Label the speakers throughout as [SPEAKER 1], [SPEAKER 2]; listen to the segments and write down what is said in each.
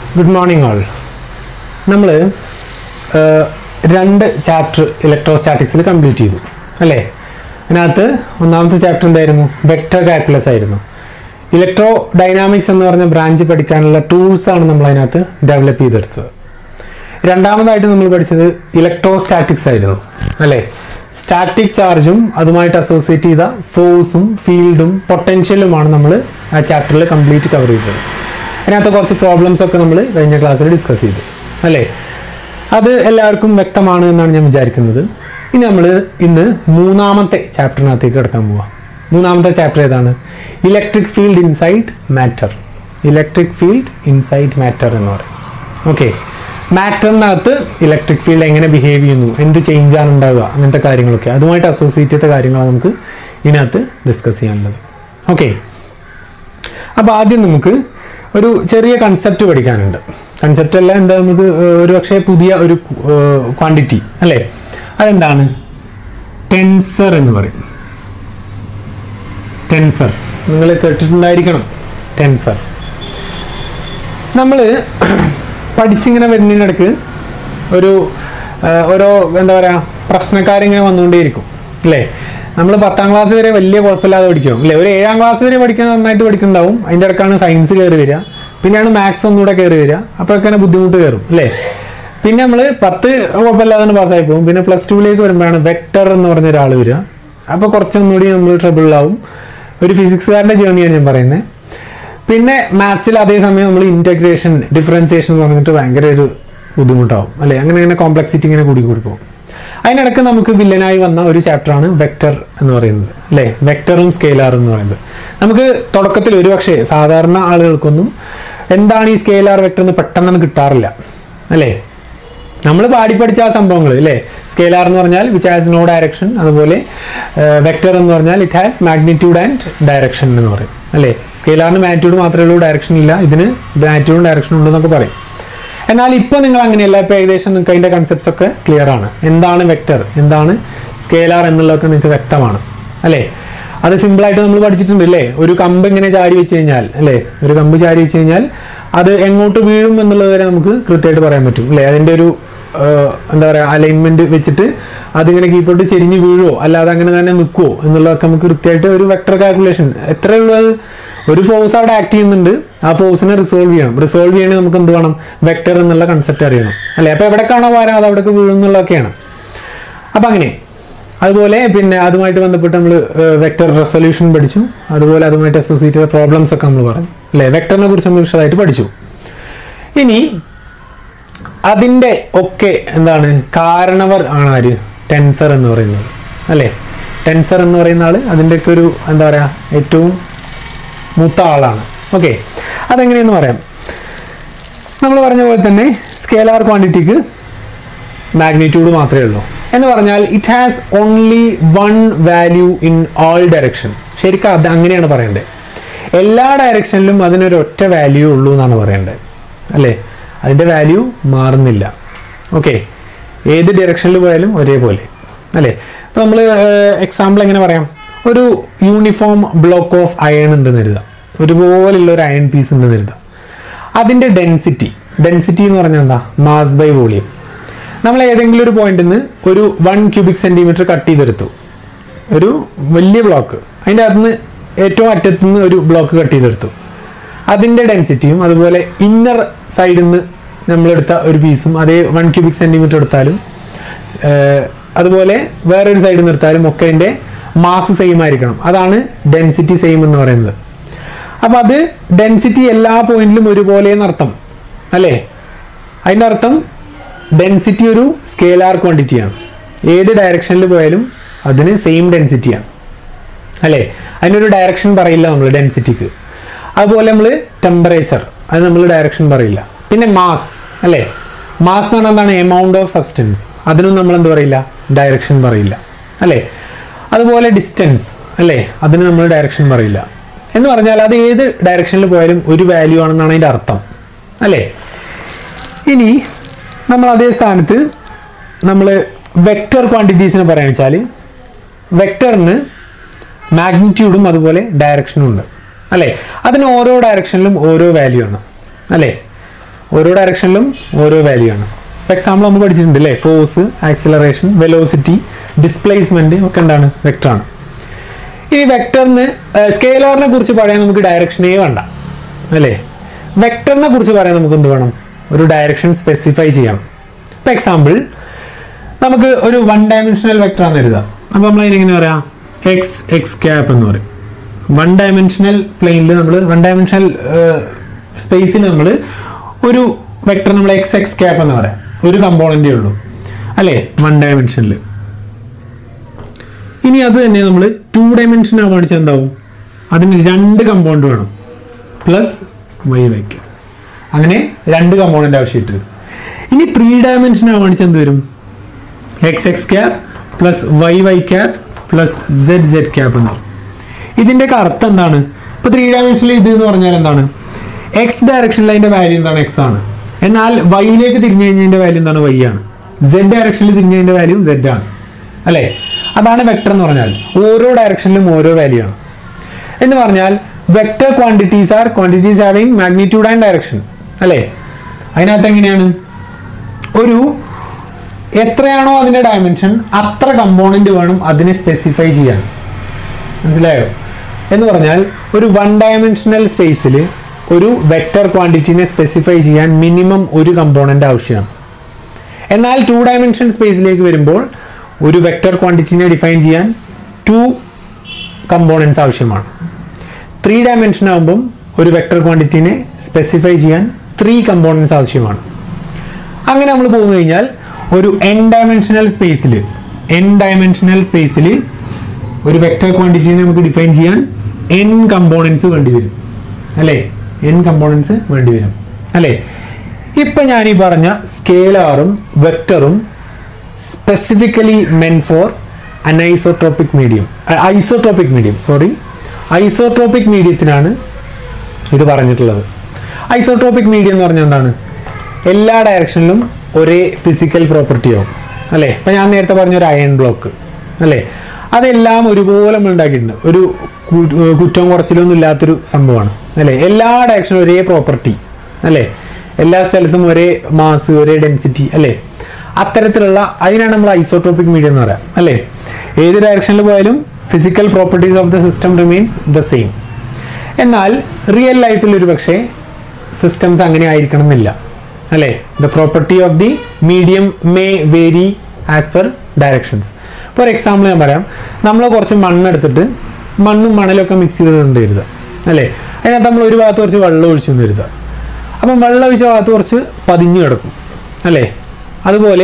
[SPEAKER 1] good morning all നമ്മൾ രണ്ട് chapter ഇലക്ട്രോസ്റ്റാറ്റിക്സിൽ complete ചെയ്തു അല്ലേ അതിനകത്ത് ഒന്നാമത്തെ ചാപ്റ്റർ എന്തായിരുന്നു വെക്ടർ കാൽക്കുലസ് ആയിരുന്നു ഇലക്ട്രോ ഡൈനാമിക്സ് എന്ന് പറഞ്ഞ ബ്രാഞ്ച് പഠിക്കാനുള്ള ടൂൾസ് ആണ് നമ്മൾ അതിനകത്ത് ഡെവലപ്പ് ചെയ്തെടുത്തത് രണ്ടാമതായിട്ട് നമ്മൾ പഠിച്ചത് ഇലക്ട്രോസ്റ്റാറ്റിക്സ് ആയിരുന്നു അല്ലേ സ്റ്റാറ്റിക് ചാർജും അതുമായിട്ട് അസോസിയേറ്റ് ചെയ്ത ഫോഴ്സും ഫീൽഡും പൊട്ടൻഷ്യലുമാണ് നമ്മൾ ആ ചാപ്റ്ററിൽ കംപ്ലീറ്റ് കവർ ചെയ്തത് അതിനകത്ത് കുറച്ച് പ്രോബ്ലംസ് ഒക്കെ നമ്മൾ കഴിഞ്ഞ ക്ലാസ്സിൽ ഡിസ്കസ് ചെയ്തു അല്ലേ അത് എല്ലാവർക്കും വ്യക്തമാണ് എന്നാണ് ഞാൻ വിചാരിക്കുന്നത് ഇനി നമ്മൾ ഇന്ന് മൂന്നാമത്തെ ചാപ്റ്ററിനകത്തേക്ക് കിടക്കാൻ പോവാം മൂന്നാമത്തെ ചാപ്റ്റർ ഏതാണ് electric field inside matter electric field inside matter എന്ന് പറയും ഓക്കെ മാറ്ററിനകത്ത് ഇലക്ട്രിക് ഫീൽഡ് എങ്ങനെ ബിഹേവ് ചെയ്യുന്നു എന്ത് ചേഞ്ചാണ് ഉണ്ടാവുക അങ്ങനത്തെ കാര്യങ്ങളൊക്കെ അതുമായിട്ട് അസോസിയേറ്റ് ചെയ്ത കാര്യങ്ങളാണ് നമുക്ക് ഇതിനകത്ത് ഡിസ്കസ് ചെയ്യാനുള്ളത് ഓക്കെ അപ്പോൾ ആദ്യം നമുക്ക് ഒരു ചെറിയ കൺസെപ്റ്റ് പഠിക്കാനുണ്ട് കൺസെപ്റ്റ് അല്ല എന്താ നമുക്ക് ഏഹ്, ഒരു പക്ഷേ പുതിയ ഒരു ക്വാണ്ടിറ്റി അല്ലേ അതെന്താണ് ടെൻസർ എന്ന് പറയും ടെൻസർ നിങ്ങൾ കേട്ടിട്ടുണ്ടായിരിക്കണം ടെൻസർ നമ്മൾ പഠിച്ചിങ്ങനെ വരുന്നതിനിടയ്ക്ക് ഒരു ആ, ഓരോ എന്താ പറയുക പ്രശ്നക്കാരിങ്ങനെ വന്നുകൊണ്ടേയിരിക്കും അല്ലേ നമ്മൾ പത്താം ക്ലാസ് വരെ വലിയ കുഴപ്പമില്ലാതെ പഠിക്കും അല്ലേ ഒരു ഏഴാം ക്ലാസ് വരെ പഠിക്കാൻ നന്നായിട്ട് പഠിക്കുന്നുണ്ടാവും അതിൻ്റെ ഇടക്കാണ് സയൻസ് കയറി വരിക പിന്നെയാണ് മാത്സ് ഒന്നുകൂടെ കയറി വരിക അപ്പോഴൊക്കെ ബുദ്ധിമുട്ട് കയറും അല്ലേ പിന്നെ നമ്മൾ പത്ത് കുഴപ്പമില്ലാതെ പാസ്സായി പോകും പിന്നെ പ്ലസ് ടുവിലേക്ക് വരുമ്പോഴാണ് വെക്ടർ എന്ന് പറഞ്ഞ ഒരാൾ വരിക അപ്പോൾ കുറച്ചൊന്നുകൂടി നമ്മൾ ട്രബിളിലാവും ഒരു ഫിസിക്സുകാരൻ്റെ ജേണിയാണ് ഞാൻ പറയുന്നത് പിന്നെ മാത്സിൽ അതേസമയം നമ്മൾ ഇൻറ്റഗ്രേഷൻ ഡിഫറൻസിയേഷൻ എന്ന് പറഞ്ഞിട്ട് ഭയങ്കര ഒരു ബുദ്ധിമുട്ടാവും അല്ലേ അങ്ങനെ അങ്ങനെ കോംപ്ലക്സിറ്റി ഇങ്ങനെ കൂടി കൂടി പോകും അതിനിടയ്ക്ക് നമുക്ക് വില്ലനായി വന്ന ഒരു ചാപ്റ്ററാണ് വെക്ടർ എന്ന് പറയുന്നത് അല്ലേ വെക്ടറും സ്കെയിലാറും എന്ന് പറയുന്നത് നമുക്ക് തുടക്കത്തിൽ ഒരുപക്ഷെ സാധാരണ ആളുകൾക്കൊന്നും എന്താണ് ഈ സ്കെയിലാർ വെക്ടർ എന്ന് പെട്ടെന്ന് കിട്ടാറില്ല അല്ലേ നമ്മൾ പാടി പഠിച്ച ആ സംഭവങ്ങൾ അല്ലേ സ്കെയിലാർ എന്ന് പറഞ്ഞാൽ വിച്ച് ഹാസ് നോ ഡയറക്ഷൻ അതുപോലെ വെക്ടർ എന്ന് പറഞ്ഞാൽ it has magnitude and direction എന്ന് പറയും അല്ലേ സ്കെയിലാറിന് മാഗ്നിറ്റ്യൂഡ് മാത്രമേ ഉള്ളൂ ഡയറക്ഷൻ ഇല്ല ഇതിന് മാഗ്നിറ്റ്യൂഡും ഡയറക്ഷൻ ഉണ്ടെന്നൊക്കെ പറയും എന്നാൽ ഇപ്പോൾ നിങ്ങൾ അങ്ങനെയല്ല ഇപ്പോൾ ഏകദേശം നിങ്ങൾക്ക് അതിൻ്റെ കൺസെപ്റ്റ്സ് ഒക്കെ ക്ലിയർ ആണ് എന്താണ് വെക്ടർ എന്താണ് സ്കെയിലാർ എന്നുള്ളതൊക്കെ നിങ്ങൾക്ക് വ്യക്തമാണ് അല്ലേ അത് സിമ്പിളായിട്ട് നമ്മൾ പഠിച്ചിട്ടുണ്ട് അല്ലേ ഒരു കമ്പ് ഇങ്ങനെ ചാരി വെച്ച് കഴിഞ്ഞാൽ അല്ലേ ഒരു കമ്പ് ചാരി വെച്ച് കഴിഞ്ഞാൽ അത് എങ്ങോട്ട് വീഴും എന്നുള്ളത് വരെ നമുക്ക് കൃത്യമായിട്ട് പറയാൻ പറ്റും അല്ലേ അതിൻ്റെ ഒരു ആഹ്, എന്താ പറയുക അലൈൻമെന്റ് വെച്ചിട്ട് അതിങ്ങനെ കീപ്പോട്ട് ചെരിഞ്ഞ് വീഴുവോ അല്ലാതെ അങ്ങനെ തന്നെ നിൽക്കുവോ എന്നുള്ളതൊക്കെ നമുക്ക് കൃത്യമായിട്ട് ഒരു വെക്ടർ കാൽക്കുലേഷൻ എത്രയേ ഉള്ളൂ അത് ഒരു ഫോഴ്സ് അവിടെ ആക്ട് ചെയ്യുന്നുണ്ട് ആ ഫോഴ്സിനെ റിസോൾവ് ചെയ്യണം റിസോൾവ് ചെയ്യണമെങ്കിൽ നമുക്ക് എന്ത് വേണം വെക്ടർ എന്നുള്ള കൺസെപ്റ്റ് അറിയണം അല്ലേ അപ്പോൾ എവിടേക്കാണോ വാരം അത് അവിടേക്ക് വീഴും എന്നുള്ളതൊക്കെയാണ് അപ്പം അങ്ങനെ അതുപോലെ പിന്നെ അതുമായിട്ട് ബന്ധപ്പെട്ട് നമ്മൾ വെക്ടർ റെസൊല്യൂഷൻ പഠിച്ചു അതുപോലെ അതുമായിട്ട് അസോസിയേറ്റ് ചെയ്ത പ്രോബ്ലംസ് ഒക്കെ നമ്മൾ പറഞ്ഞു അല്ലേ വെക്ടറിനെ കുറിച്ച് നമ്മൾ വിശദമായിട്ട് പഠിച്ചു ഇനി അതിൻ്റെ ഒക്കെ എന്താണ് കാരണവർ ആണ് ആര് ടെൻസർ എന്ന് പറയുന്നത് അല്ലേ ടെൻസർ എന്ന് പറയുന്ന ആൾ അതിൻ്റെയൊക്കെ ഒരു എന്താ പറയുക ഏറ്റവും മൂത്ത ആളാണ് ഓക്കെ അതെങ്ങനെയെന്ന് പറയാം നമ്മൾ പറഞ്ഞ പോലെ തന്നെ സ്കേലാർ ക്വാണ്ടിറ്റിക്ക് മാഗ്നിറ്റ്യൂഡ് മാത്രമേ ഉള്ളൂ എന്ന് പറഞ്ഞാൽ it has only one value in all direction ശരിക്കും അത് അങ്ങനെയാണ് പറയേണ്ടത് എല്ലാ ഡയറക്ഷനിലും അതിനൊരു ഒറ്റ വാല്യൂ ഉള്ളൂ എന്നാണ് പറയേണ്ടത് അല്ലേ അതിൻ്റെ വാല്യൂ മാറുന്നില്ല ഓക്കെ ഏത് ഡയറക്ഷനിൽ പോയാലും ഒരേപോലെ അല്ലേ അപ്പോൾ നമ്മൾ എക്സാമ്പിൾ എങ്ങനെ പറയാം ഒരു യൂണിഫോം ബ്ലോക്ക് ഓഫ് അയൺ ഉണ്ടെന്ന് കരുതാം ഒരുപോലുള്ള ഒരു അയൺ പീസ് ഉണ്ടെന്ന് കരുതാം അതിൻ്റെ ഡെൻസിറ്റി ഡെൻസിറ്റി എന്ന് പറഞ്ഞാൽ എന്താ മാസ് ബൈ വോളിയം നമ്മൾ ഏതെങ്കിലും ഒരു പോയിന്റിൽ നിന്ന് ഒരു വൺ ക്യൂബിക് സെൻറ്റിമീറ്റർ കട്ട് ചെയ്തെടുത്തു ഒരു വലിയ ബ്ലോക്ക് അതിൻ്റെ അകത്ത് നിന്ന് ഏറ്റവും അറ്റത്തു നിന്ന് ഒരു ബ്ലോക്ക് കട്ട് ചെയ്തെടുത്തു അതിൻ്റെ ഡെൻസിറ്റിയും അതുപോലെ ഇന്നർ സൈഡിൽ നിന്ന് നമ്മളെടുത്ത ഒരു പീസും അതേ വൺ ക്യൂബിക് സെൻറ്റിമീറ്റർ എടുത്താലും ഏർ, അതുപോലെ വേറൊരു സൈഡിൽ നിന്ന് എടുത്താലും ഒക്കെ അതിൻ്റെ മാസ് സെയിം ആയിരിക്കണം അതാണ് ഡെൻസിറ്റി സെയിം എന്ന് പറയുന്നത് അപ്പോൾ അത് ഡെൻസിറ്റി എല്ലാ പോയിന്റിലും ഒരുപോലെ എന്നർത്ഥം അല്ലേ അതിൻ്റെ അർത്ഥം ഡെൻസിറ്റി ഒരു സ്കേലാർ ക്വാണ്ടിറ്റിയാണ് ഏത് ഡയറക്ഷനിൽ പോയാലും അതിന് സെയിം ഡെൻസിറ്റിയാണ് അല്ലേ അതിനൊരു ഡയറക്ഷൻ പറയില്ല നമ്മൾ ഡെൻസിറ്റിക്ക് അതുപോലെ നമ്മൾ ടെമ്പറേച്ചർ അത് നമ്മൾ ഡയറക്ഷൻ പറയില്ല പിന്നെ മാസ് അല്ലേ മാസ് എന്ന് പറഞ്ഞാൽ എന്താണ് എമൗണ്ട് ഓഫ് സബ്സ്റ്റൻസ് അതിനും നമ്മൾ എന്ത് പറയില്ല ഡയറക്ഷൻ പറയില്ല അല്ലേ അതുപോലെ ഡിസ്റ്റൻസ് അല്ലേ അതിന് നമ്മൾ ഡയറക്ഷൻ പറയില്ല എന്ന് പറഞ്ഞാൽ അത് ഏത് ഡയറക്ഷനിൽ പോയാലും ഒരു വാല്യൂ ആണെന്നാണ് അതിൻ്റെ അർത്ഥം അല്ലേ ഇനി നമ്മൾ അതേ സ്ഥാനത്ത് നമ്മൾ വെക്റ്റർ ക്വാണ്ടിറ്റീസിനെ പറയാന്ന് വെച്ചാൽ വെക്റ്ററിന് മാഗ്നിറ്റ്യൂഡും അതുപോലെ ഡയറക്ഷനും ഉണ്ട് അല്ലേ അതിന് ഓരോ ഡയറക്ഷനിലും ഓരോ വാല്യൂ ആണ് അല്ലേ ഓരോ ഡയറക്ഷനിലും ഓരോ വാല്യൂ ആണ് എക്സാമ്പിൾ നമ്മൾ പഠിച്ചിട്ടുണ്ട് അല്ലേ ഫോഴ്സ് ആക്സിലറേഷൻ വെലോസിറ്റി ഡിസ്പ്ലേസ്മെന്റ് ഒക്കെ എന്താണ് വെക്ടറാണ് ഈ വെക്ടറിന് സ്കെയിലറിനെ കുറിച്ച് പറയാൻ നമുക്ക് ഡയറക്ഷനേ വേണ്ട അല്ലേ വെക്ടറിനെ കുറിച്ച് പറയാൻ നമുക്ക് എന്ത് വേണം ഒരു ഡയറക്ഷൻ സ്പെസിഫൈ ചെയ്യണം ഇപ്പം എക്സാമ്പിൾ നമുക്ക് ഒരു വൺ ഡയമെൻഷണൽ വെക്ടർ ആണ് എഴുതാം അപ്പോൾ നമ്മൾ അതിനെങ്ങനെ പറയാം എക്സ് എക്സ് ക്യാപ്പ് എന്ന് പറയും വൺ ഡയമെൻഷണൽ പ്ലെയിനിൽ നമ്മൾ വൺ ഡയമെൻഷണൽ സ്പേസിൽ നമ്മൾ ഒരു വെക്ടർ നമ്മൾ എക്സ് എക്സ് ക്യാപ്പ് എന്ന് പറയാം ഒരു കമ്പോണൻറ്റേ ഉള്ളൂ അല്ലേ വൺ ഡയമെൻഷനിൽ ഇനി അത് തന്നെ നമ്മൾ ടു ഡയമെൻഷൻ ആവാണിച്ച് എന്താവും അതിന് രണ്ട് കമ്പോണന്റ് വേണം പ്ലസ് വൈ വയ്ക്കുക അങ്ങനെ രണ്ട് കമ്പോണന്റ് ആവശ്യമായിട്ട് വരും ഇനി ത്രീ ഡയമെൻഷൻ ആവാണിച്ച് എന്ത് വരും X X cap plus Y Y cap plus Z Z cap എന്ന് പറയും ഇതിൻ്റെയൊക്കെ അർത്ഥം എന്താണ് ഇപ്പൊ ത്രീ ഡയമെൻഷനിൽ ഇത് എന്ന് പറഞ്ഞാൽ എന്താണ് എക്സ് ഡയറക്ഷനിൽ അതിന്റെ വാല്യൂ എന്താണ് എക്സ് ആണ് എന്നാൽ വൈയിലേക്ക് തിരിഞ്ഞു കഴിഞ്ഞതിന്റെ വാല്യൂ എന്താണ് വൈ ആണ് സെഡ് ഡയറക്ഷനിൽ തിരിഞ്ഞതിന്റെ വാല്യൂ സെഡ് ആണ് അല്ലേ അതാണ് വെക്ടർ എന്ന് പറഞ്ഞാൽ ഓരോ ഡയറക്ഷനിലും ഓരോ വാല്യൂ ആണ് എന്ന് പറഞ്ഞാൽ vector quantities are quantities having magnitude and direction അല്ലേ അതിനകത്ത് എങ്ങനെയാണ് ഒരു എത്രയാണോ അതിന്റെ ഡയമെൻഷൻ അത്ര കമ്പോണന്റ് വേണം അതിനെ സ്പെസിഫൈ ചെയ്യാൻ മനസ്സിലായോ എന്ന് പറഞ്ഞാൽ ഒരു വൺ ഡയമെൻഷണൽ സ്പേസിൽ ഒരു വെക്ടർ ക്വാണ്ടിറ്റിനെ സ്പെസിഫൈ ചെയ്യാൻ മിനിമം ഒരു കമ്പോണന്റ് ആവശ്യമാണ് എന്നാൽ ടു ഡയമെൻഷൻ സ്പേസിലേക്ക് വരുമ്പോൾ ഒരു വെക്ടർ ക്വാണ്ടിറ്റിനെ ഡിഫൈൻ ചെയ്യാൻ ടു കമ്പോണൻസ് ആവശ്യമാണ് ത്രീ ഡയമെൻഷൻ ആകുമ്പം ഒരു വെക്ടർ ക്വാണ്ടിറ്റിനെ സ്പെസിഫൈ ചെയ്യാൻ ത്രീ കമ്പോണൻസ് ആവശ്യമാണ് അങ്ങനെ നമ്മൾ പോകുന്നു കഴിഞ്ഞാൽ ഒരു എൻ ഡയമെൻഷണൽ സ്പേസിൽ എൻ ഡയമെൻഷണൽ സ്പേസിൽ ഒരു വെക്ടർ ക്വാണ്ടിറ്റിനെ നമുക്ക് ഡിഫൈൻ ചെയ്യാൻ എൻ കമ്പോണൻസ് വേണ്ടി വരും അല്ലേ എൻ കമ്പോണൻസ് വേണ്ടി വരും അല്ലേ ഇപ്പൊ ഞാൻ ഈ പറഞ്ഞ സ്കേലാറും വെക്ടറും specifically meant for anisotropic medium isotropic medium sorry isotropic മീഡിയത്തിനാണ് ഇത് പറഞ്ഞിട്ടുള്ളത് ഐസോട്രോപ്പിക് മീഡിയം എന്ന് പറഞ്ഞാൽ എന്താണ് എല്ലാ ഡയറക്ഷനിലും ഒരേ ഫിസിക്കൽ പ്രോപ്പർട്ടി ആവും അല്ലേ ഇപ്പം ഞാൻ നേരത്തെ പറഞ്ഞ ഒരു അയൺ ബ്ലോക്ക് അല്ലേ അതെല്ലാം ഒരുപോലെ നമ്മൾ ഉണ്ടാക്കിയിട്ടുണ്ട് ഒരു കു- ഏർ കുറ്റവും കുറച്ചിലൊന്നും ഇല്ലാത്തൊരു സംഭവമാണ് അല്ലേ എല്ലാ ഡയറക്ഷനും ഒരേ പ്രോപ്പർട്ടി അല്ലേ എല്ലാ സ്ഥലത്തും ഒരേ മാസ് ഒരേ ഡെൻസിറ്റി അല്ലേ അത്തരത്തിലുള്ള അതിനാണ് നമ്മൾ ഐസോട്രോപ്പിക് മീഡിയം എന്ന് പറയാം അല്ലേ ഏത് ഡയറക്ഷനിൽ പോയാലും physical properties of the system remains the same എന്നാൽ റിയൽ ലൈഫിൽ ഒരു പക്ഷേ സിസ്റ്റംസ് അങ്ങനെ ആയിരിക്കണം എന്നില്ല അല്ലേ the property of the medium may vary as per directions for example ഞാൻ പറയാം നമ്മൾ കുറച്ച് മണ്ണെടുത്തിട്ട് മണ്ണും മണലൊക്കെ മിക്സ് ചെയ്തിട്ടുണ്ട് കരുതുക അല്ലേ അതിനകത്ത് നമ്മൾ ഒരു ഭാഗത്ത് കുറച്ച് വെള്ളം ഒഴിച്ചു എന്ന് കരുതുക അപ്പം വെള്ളം ഒഴിച്ച ഭാഗത്ത് കുറച്ച് പതിഞ്ഞു കിടക്കും അല്ലേ അതുപോലെ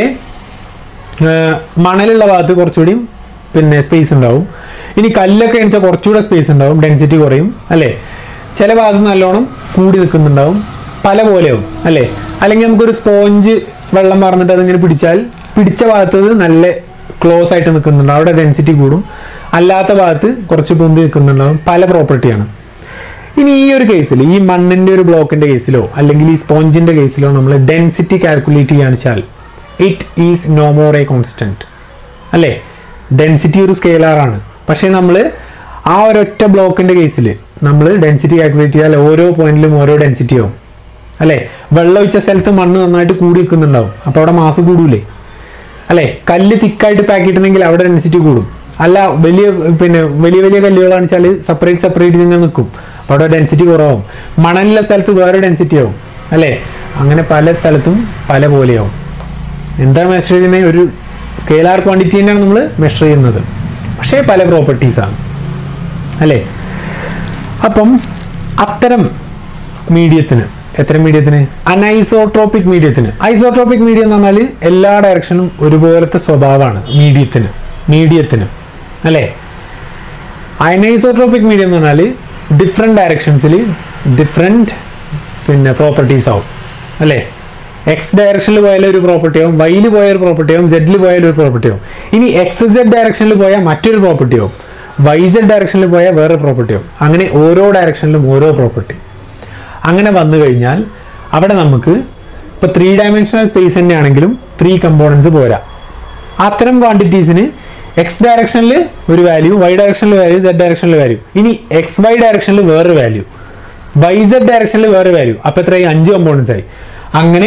[SPEAKER 1] ഏർ മണലുള്ള ഭാഗത്ത് കുറച്ചുകൂടി പിന്നെ സ്പേസ് ഉണ്ടാവും ഇനി കല്ലൊക്കെ എണിച്ചാൽ കുറച്ചുകൂടെ സ്പേസ് ഉണ്ടാവും ഡെൻസിറ്റി കുറയും അല്ലേ ചില ഭാഗത്ത് നല്ലോണം കൂടി നിൽക്കുന്നുണ്ടാവും പല പോലെയാവും അല്ലേ അല്ലെങ്കിൽ നമുക്കൊരു സ്പോഞ്ച് വെള്ളം പറഞ്ഞിട്ട് അതിങ്ങനെ പിടിച്ചാൽ പിടിച്ച ഭാഗത്ത് അത് നല്ല ക്ലോസ് ആയിട്ട് നിൽക്കുന്നുണ്ടാവും അവിടെ ഡെൻസിറ്റി കൂടും അല്ലാത്ത ഭാഗത്ത് കുറച്ച് പൊന്തി നിൽക്കുന്നുണ്ടാവും പല പ്രോപ്പർട്ടിയാണ് ഇനി ഈ ഒരു കേസിൽ ഈ മണ്ണിന്റെ ഒരു ബ്ലോക്കിന്റെ കേസിലോ അല്ലെങ്കിൽ ഈ സ്പോഞ്ചിന്റെ കേസിലോ നമ്മൾ ഡെൻസിറ്റി കാൽക്കുലേറ്റ് ചെയ്യാന്ന് വെച്ചാൽ it is no more a constant അല്ലേ ഡെൻസിറ്റി ഒരു സ്കെയിലാറാണ് പക്ഷേ നമ്മൾ ആ ഒരൊറ്റ ബ്ലോക്കിന്റെ കേസിൽ നമ്മൾ ഡെൻസിറ്റി കാൽക്കുലേറ്റ് ചെയ്താൽ ഓരോ പോയിന്റിലും ഓരോ ഡെൻസിറ്റി ആവും അല്ലേ വെള്ളം ഒഴിച്ച സ്ഥലത്ത് മണ്ണ് നന്നായിട്ട് കൂടി നിൽക്കുന്നുണ്ടാവും അപ്പോൾ അവിടെ മാസ് കൂടൂലേ അല്ലേ കല്ല് തിക്കായിട്ട് പാക്ക് ചെയ്തിട്ടുണ്ടെങ്കിൽ അവിടെ ഡെൻസിറ്റി കൂടും അല്ല വലിയ പിന്നെ വലിയ വലിയ കല്ലുകളാണെന്ന് വെച്ചാൽ സെപ്പറേറ്റ് സെപ്പറേറ്റ് ഇങ്ങനെ നിൽക്കും അപ്പോൾ അവിടെ ഡെൻസിറ്റി കുറവാകും മണലുള്ള സ്ഥലത്ത് വേറെ ഡെൻസിറ്റി ആവും അല്ലേ അങ്ങനെ പല സ്ഥലത്തും പല പോലെയാവും എന്താണ് മെഷർ ചെയ്യുന്നത് ഒരു സ്കെയിലാർ ക്വാണ്ടിറ്റി തന്നെയാണ് നമ്മൾ മെഷർ ചെയ്യുന്നത് പക്ഷേ പല പ്രോപ്പർട്ടീസ് ആണ് അല്ലേ അപ്പം അത്തരം മീഡിയത്തിന് എത്ര മീഡിയത്തിന് അനൈസോട്രോപ്പിക് മീഡിയത്തിന് ഐസോട്രോപ്പിക് മീഡിയം എന്ന് പറഞ്ഞാൽ എല്ലാ ഡയറക്ഷനും ഒരുപോലത്തെ സ്വഭാവമാണ് മീഡിയത്തിന് മീഡിയത്തിന് അല്ലേ അനൈസോട്രോപ്പിക് മീഡിയം എന്ന് പറഞ്ഞാൽ ഡിഫറെൻറ്റ് ഡയറക്ഷൻസിൽ ഡിഫറെൻറ്റ് പിന്നെ പ്രോപ്പർട്ടീസ് ആവും അല്ലേ എക്സ് ഡയറക്ഷനിൽ പോയാൽ ഒരു പ്രോപ്പർട്ടി ആവും വൈയിൽ പോയ ഒരു പ്രോപ്പർട്ടി ആവും സെഡിൽ പോയാൽ ഒരു പ്രോപ്പർട്ടി ആവും ഇനി എക്സ് സെഡ് ഡയറക്ഷനിൽ പോയാൽ മറ്റൊരു പ്രോപ്പർട്ടി ആവും വൈ സെഡ് ഡയറക്ഷനിൽ പോയാൽ വേറെ പ്രോപ്പർട്ടി ആവും അങ്ങനെ ഓരോ ഡയറക്ഷനിലും ഓരോ പ്രോപ്പർട്ടി അങ്ങനെ വന്നു കഴിഞ്ഞാൽ അവിടെ നമുക്ക് ഇപ്പോൾ ത്രീ ഡയമെൻഷണൽ സ്പേസ് തന്നെയാണെങ്കിലും ത്രീ കമ്പോണൻസ് പോരാ അത്തരം ക്വാണ്ടിറ്റീസിന് എക്സ് ഡയറക്ഷനിൽ ഒരു വാല്യൂ വൈ ഡയറക്ഷനിൽ വാല്യൂ സെഡ് ഡയറക്ഷനിൽ വാല്യൂ ഇനി എക്സ് വൈ ഡയറക്ഷനിൽ വേറൊരു വാല്യൂ വൈ സെഡ് ഡയറക്ഷനിൽ വേറെ വാല്യൂ അപ്പോൾ എത്രയായി അഞ്ച് കമ്പോണൻസ് ആയി അങ്ങനെ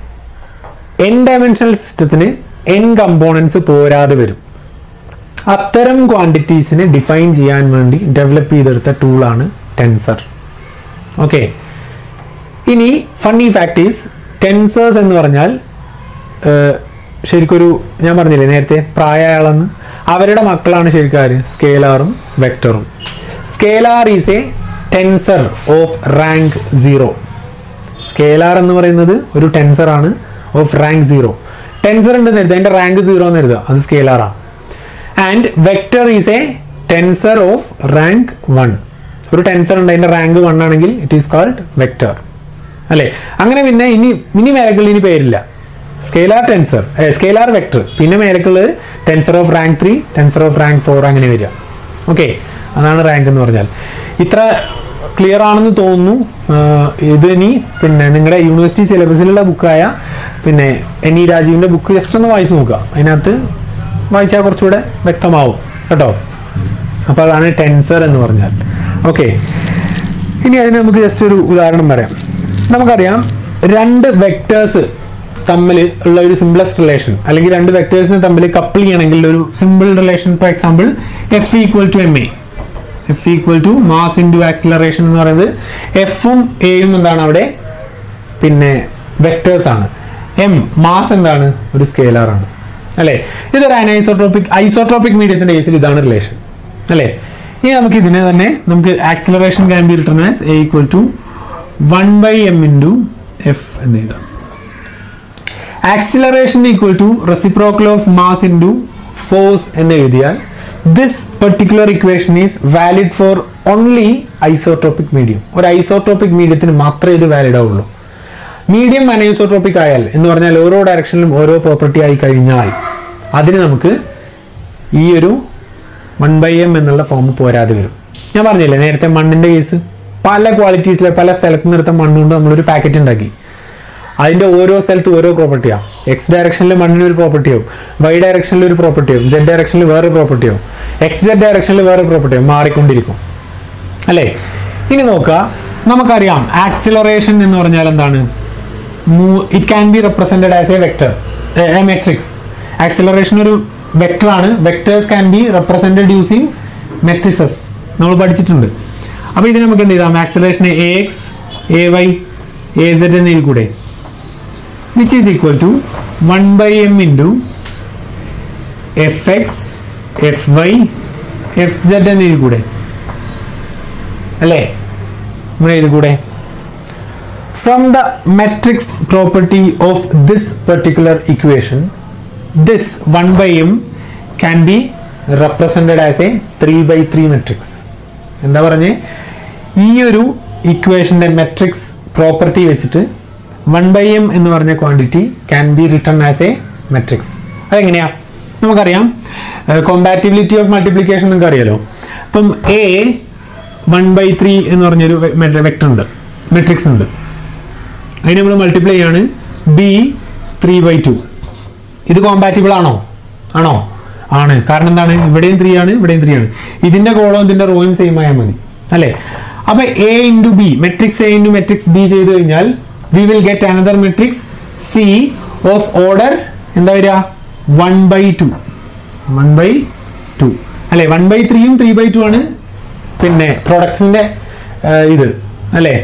[SPEAKER 1] എൻ ഡയമെൻഷണൽ സിസ്റ്റത്തിന് എൻ കമ്പോണൻസ് പോരാതെ വരും അത്തരം ക്വാണ്ടിറ്റീസിനെ ഡിഫൈൻ ചെയ്യാൻ വേണ്ടി ഡെവലപ്പ് ചെയ്തെടുത്ത ടൂളാണ് ടെൻസർ ഓക്കെ ഇനി ഫണ്ണി ഫാക്ടീസ് ടെൻസേഴ്സ് എന്ന് പറഞ്ഞാൽ ഏഹ്, ശരിക്കൊരു ഞാൻ പറഞ്ഞില്ലേ നേരത്തെ പ്രായയാളെന്ന് അവരുടെ മക്കളാണ് ശരിക്കാര് സ്കേലാറും വെക്ടറും scalar is a tensor of rank zero scalar എന്ന് പറയുന്നത് ഒരു ടെൻസർ ആണ് ഓഫ് റാങ്ക് സീറോ ടെൻസർ ഉണ്ടെന്ന് കരുതുക അതിന്റെ റാങ്ക് സീറോ എന്ന് കരുതുക അത് സ്കേലാറാണ് and vector is a tensor of rank one ഒരു ടെൻസർ ഉണ്ട് അതിന്റെ റാങ്ക് വൺ ആണെങ്കിൽ ഇറ്റ് ഈസ് കോൾഡ് വെക്ടർ അല്ലേ അങ്ങനെ പിന്നെ ഇനി ഇനി മേലക്കുള്ള ഇനി പേരില്ല സ്കേലാർ ടെൻസർ സ്കേലാർ വെക്ടർ പിന്നെ മേലക്കുള്ളത് tensor of rank three tensor of rank four അങ്ങനെ വരിക ഓക്കെ അതാണ് റാങ്ക് എന്ന് പറഞ്ഞാൽ ഇത്ര ക്ലിയർ ആണെന്ന് തോന്നുന്നു ആഹ് ഇത് ഇനി പിന്നെ നിങ്ങളുടെ യൂണിവേഴ്സിറ്റി സിലബസിലുള്ള ബുക്കായ പിന്നെ എൻ ഇ രാജീവിന്റെ ബുക്ക് ജസ്റ്റ് ഒന്ന് വായിച്ചു നോക്കുക അതിനകത്ത് വായിച്ചാൽ കുറച്ചുകൂടെ വ്യക്തമാവും കേട്ടോ അപ്പോൾ അതാണ് ടെൻസർ എന്ന് പറഞ്ഞാൽ ഓക്കെ ഇനി അതിന് നമുക്ക് ജസ്റ്റ് ഒരു ഉദാഹരണം പറയാം നമുക്കറിയാം രണ്ട് വെക്ടേഴ്സ് തമ്മിൽ ഉള്ള ഒരു സിംപ്ലസ്റ്റ് റിലേഷൻ അല്ലെങ്കിൽ രണ്ട് വെക്ടേഴ്സിനെ തമ്മിൽ കപ്പിൾ ചെയ്യണമെങ്കിൽ ഒരു simple relation for example F equal to M A F equal to mass into acceleration എന്ന് പറയുന്നത് എഫും എയും എന്താണ് അവിടെ പിന്നെ വെക്ടേഴ്സ് ആണ് എം മാസ് എന്താണ് ഒരു സ്കേലാർ ആണ് അല്ലേ ഇതൊരു അനൈസോട്രോപിക് ഐസോട്രോപിക് മീഡിയത്തിന്റെ കേസിൽ ഇതാണ് റിലേഷൻ അല്ലേ ഇനി നമുക്ക് ഇതിനെ തന്നെ നമുക്ക് acceleration can be written as A equal to one by M into F എന്ന് എഴുതാം acceleration equal to reciprocal of mass into force എന്ന് എഴുതിയാൽ this particular equation is valid for only isotropic medium ഒരു ഐസോട്രോപിക് മീഡിയത്തിന് മാത്രമേ ഇത് valid ആവുള്ളൂ medium anisotropic ആയാൽ എന്ന് പറഞ്ഞാൽ ഓരോ ഡയറക്ഷനിലും ഓരോ പ്രോപ്പർട്ടി ആയി കഴിഞ്ഞാൽ അതിന് നമുക്ക് ഈ ഒരു വൺ ബൈ എം എന്നുള്ള ഫോം പോരാതെ വരും ഞാൻ പറഞ്ഞില്ലേ നേരത്തെ മണ്ണിന്റെ കേസ് പല ക്വാളിറ്റീസിലെ പല സ്ഥലത്ത് നിർത്ത മണ്ണുകൊണ്ട് നമ്മളൊരു പാക്കറ്റ് ഉണ്ടാക്കി അതിന്റെ ഓരോ സ്ഥലത്ത് ഓരോ പ്രോപ്പർട്ടിയാ എക്സ് ഡയറക്ഷനിൽ മണ്ണിന് ഒരു പ്രോപ്പർട്ടിയാവും വൈ ഡയറക്ഷനിൽ ഒരു പ്രോപ്പർട്ടിയാവും സെഡ് ഡയറക്ഷനിൽ വേറെ പ്രോപ്പർട്ടിയാവും എക്സ് സെഡ് ഡയറക്ഷനിൽ വേറെ പ്രോപ്പർട്ടിയാവും മാറിക്കൊണ്ടിരിക്കും അല്ലേ ഇനി നോക്കുക നമുക്കറിയാം ആക്സിലറേഷൻ എന്ന് പറഞ്ഞാൽ എന്താണ് it can be represented as a vector a matrix acceleration ഒരു വെക്ടർ ആണ് vectors can be represented using matrices നമ്മൾ പഠിച്ചിട്ടുണ്ട് അപ്പോൾ ഇതിന് നമുക്ക് എന്ത് ചെയ്താം acceleration A X A Y A Z എന്നതിൽ കൂടെ which is equal to one by M into F X F Y F Z എന്നതിൽ കൂടെ അല്ലേ ഇവിടെ ഇത് കൂടെ from the matrix property of this particular equation this 1 by m can be represented as a 3 by 3 matrix എന്താ പറഞ്ഞേ ഈ ഒരു ഇക്വേഷന്റെ മെട്രിക്സ് പ്രോപ്പർട്ടി വെച്ചിട്ട് വൺ ബൈ എം എന്ന് പറഞ്ഞ quantity can be written as a matrix അതെങ്ങനെയാ നമുക്കറിയാം കോമ്പാറ്റിബിലിറ്റി ഓഫ് മൾട്ടിപ്ലിക്കേഷൻ നിങ്ങൾക്ക് അറിയാലോ അപ്പം എ വൺ ബൈ ത്രീ എന്ന് പറഞ്ഞൊരു വെക്ടർ ഉണ്ട് മെട്രിക്സ് ഉണ്ട് അതിന് നമ്മൾ മൾട്ടിപ്ലൈ ചെയ്യാണ് ബി ത്രീ ബൈ ടു ഇത് കോമ്പാറ്റിബിൾ ആണോ ആണോ ആണ് കാരണം എന്താണ് ഇവിടെയും ത്രീ ആണ് ഇവിടെയും ത്രീ ആണ് ഇതിന്റെ കോളോ ഇതിന്റെ റോയും സെയിം ആയാൽ മതി അല്ലേ അപ്പൊ A into B matrix A into matrix B ചെയ്ത് കഴിഞ്ഞാൽ we will get another matrix C of order എന്താ വരിക one by two one by two അല്ലെ വൺ ബൈ ത്രീയും ത്രീ ബൈ ടു ആണ് പിന്നെ പ്രൊഡക്ട്സിന്റെ ഇത് അല്ലേ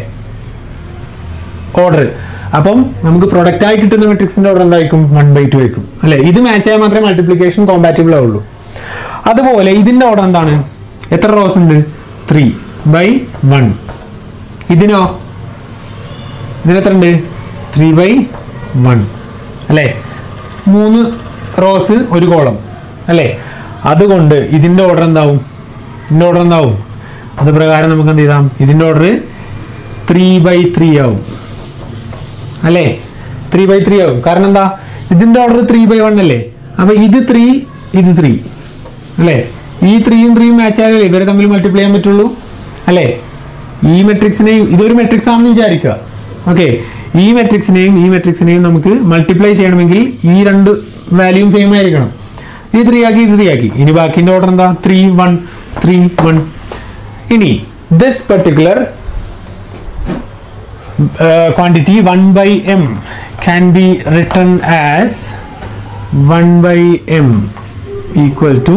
[SPEAKER 1] ഓർഡർ അപ്പം നമുക്ക് പ്രൊഡക്റ്റ് ആയി കിട്ടുന്ന മെട്രിക്സിന്റെ ഓർഡർ എന്തായിരിക്കും വൺ ബൈ ടു ആയിരിക്കും അല്ലെ ഇത് മാച്ച് ആയാൽ മാത്രമേ മൾട്ടിപ്ലിക്കേഷൻ കോമ്പാറ്റബിൾ ആവുള്ളൂ അതുപോലെ ഇതിന്റെ ഓർഡർ എന്താണ് എത്ര റോസ് ഉണ്ട് ത്രീ ബൈ വൺ ഇതിനോ ഇതിന് എത്ര ഉണ്ട് ത്രീ ബൈ വൺ അല്ലേ മൂന്ന് റോസ് ഒരു കോളം അല്ലേ അതുകൊണ്ട് ഇതിന്റെ ഓർഡർ എന്താവും ഇതിന്റെ ഓർഡർ എന്താവും അത് പ്രകാരം നമുക്ക് എന്ത് ചെയ്താം ഇതിന്റെ ഓർഡർ ത്രീ ബൈ ത്രീ ആവും അല്ലേ ത്രീ ബൈ ത്രീ ആവും കാരണം എന്താ ഇതിന്റെ ഓർഡർ ത്രീ ബൈ വൺ അല്ലേ അപ്പൊ ഇത് ത്രീ ഇത് ത്രീ അല്ലേ ഈ ത്രീയും ത്രീയും മാച്ച് ആയാലേ ഇവരെ തമ്മിൽ മൾട്ടിപ്ലൈ ചെയ്യാൻ പറ്റുള്ളൂ അല്ലേ ഈ മെട്രിക്സിനെയും ഇതൊരു മെട്രിക്സ് ആണെന്ന് വിചാരിക്കുക ഓക്കെ ഈ മെട്രിക്സിനെയും ഈ മെട്രിക്സിനെയും നമുക്ക് മൾട്ടിപ്ലൈ ചെയ്യണമെങ്കിൽ ഈ രണ്ട് വാല്യൂം സെയിം ആയിരിക്കണം ഈ ത്രീ ആക്കി ത്രീ ആക്കി ഇനി ബാക്കിന്റെ ഓർഡർ എന്താ ത്രീ വൺ ത്രീ വൺ ഇനി this particular quantity 1 by m can be written as 1 by m equal to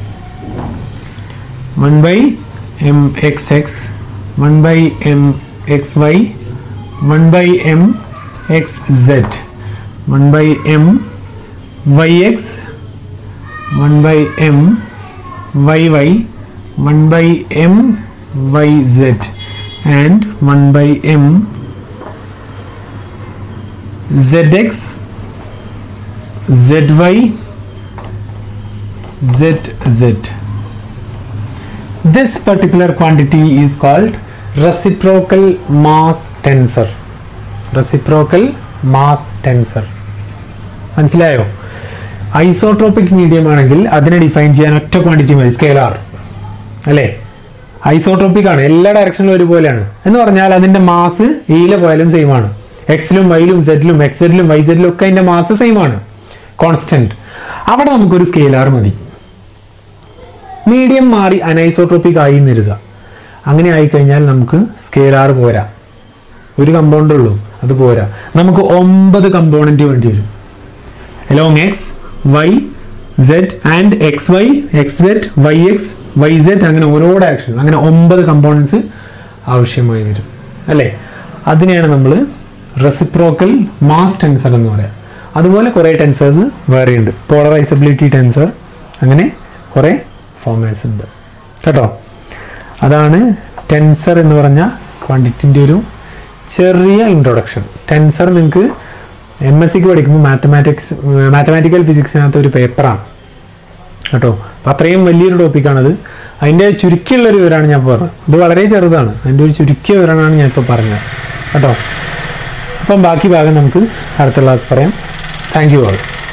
[SPEAKER 1] 1 by m xx 1 by m xy 1 by m xz 1 by m yx 1 by m yy 1 by m yz and 1 by m zx zy zz this particular quantity is called reciprocal mass tensor reciprocal mass tensor മനസ്സിലായോ isotropic medium ആണെങ്കിൽ അതിനെ define ചെയ്യാൻ ഒറ്റ quantity മതി scalar അല്ലേ isotropic ആണ് എല്ലാ ഡയറക്ഷനിലും ഒരുപോലെയാണ് എന്ന് പറഞ്ഞാൽ അതിന്റെ മാസ് ഇയിലെ പോയാലും സെയിം ആണ് എക്സിലും വൈയിലും സെഡിലും എക്സ് സെഡിലും വൈ സെഡിലും ഒക്കെ അതിന്റെ മാസ് സെയിം ആണ് കോൺസ്റ്റന്റ് അവിടെ നമുക്കൊരു സ്കെയിലാർ മതി മീഡിയം മാറി അനൈസോട്രോപിക് ആയി എന്നിരുക അങ്ങനെ ആയിക്കഴിഞ്ഞാൽ നമുക്ക് സ്കെയിലാർ പോരാ ഒരു കമ്പൗണ്ടേ ഉള്ളൂ അത് പോരാ നമുക്ക് ഒമ്പത് കമ്പോണന്റ് വേണ്ടി വരും along x y z and X Y X Z Y X Y Z അങ്ങനെ ഓരോ ഡയറക്ഷൻ അങ്ങനെ ഒമ്പത് കമ്പോണൻസ് ആവശ്യമായി വരും അല്ലേ അതിനെയാണ് നമ്മൾ റെസിപ്രോക്കൽ മാസ് ടെൻസർ എന്ന് പറയാം അതുപോലെ കുറേ ടെൻസേഴ്സ് വേറെയുണ്ട് പോളറൈസബിലിറ്റി ടെൻസർ അങ്ങനെ കുറേ ഫോമേഴ്സ് ഉണ്ട് കേട്ടോ അതാണ് ടെൻസർ എന്ന് പറഞ്ഞ ക്വാണ്ടിറ്റിൻ്റെ ഒരു ചെറിയ ഇൻട്രൊഡക്ഷൻ ടെൻസർ നിങ്ങൾക്ക് എം എസ് സിക്ക് പഠിക്കുമ്പോൾ മാത്തമാറ്റിക്സ് മാത്തമാറ്റിക്കൽ ഫിസിക്സിനകത്ത് ഒരു പേപ്പറാണ് കേട്ടോ അപ്പം അത്രയും വലിയൊരു ടോപ്പിക്കാണത് അതിൻ്റെ ചുരുക്കിയുള്ള ഒരു വിവരമാണ് ഞാൻ പറഞ്ഞത് ഇത് വളരെ ചെറുതാണ് അതിൻ്റെ ഒരു ചുരുക്കിയ വിവരമാണ് ഞാൻ ഇപ്പോൾ പറഞ്ഞത് കേട്ടോ അപ്പം ബാക്കി ഭാഗം നമുക്ക് അടുത്ത ക്ലാസ് പറയാം താങ്ക് യു ആൾ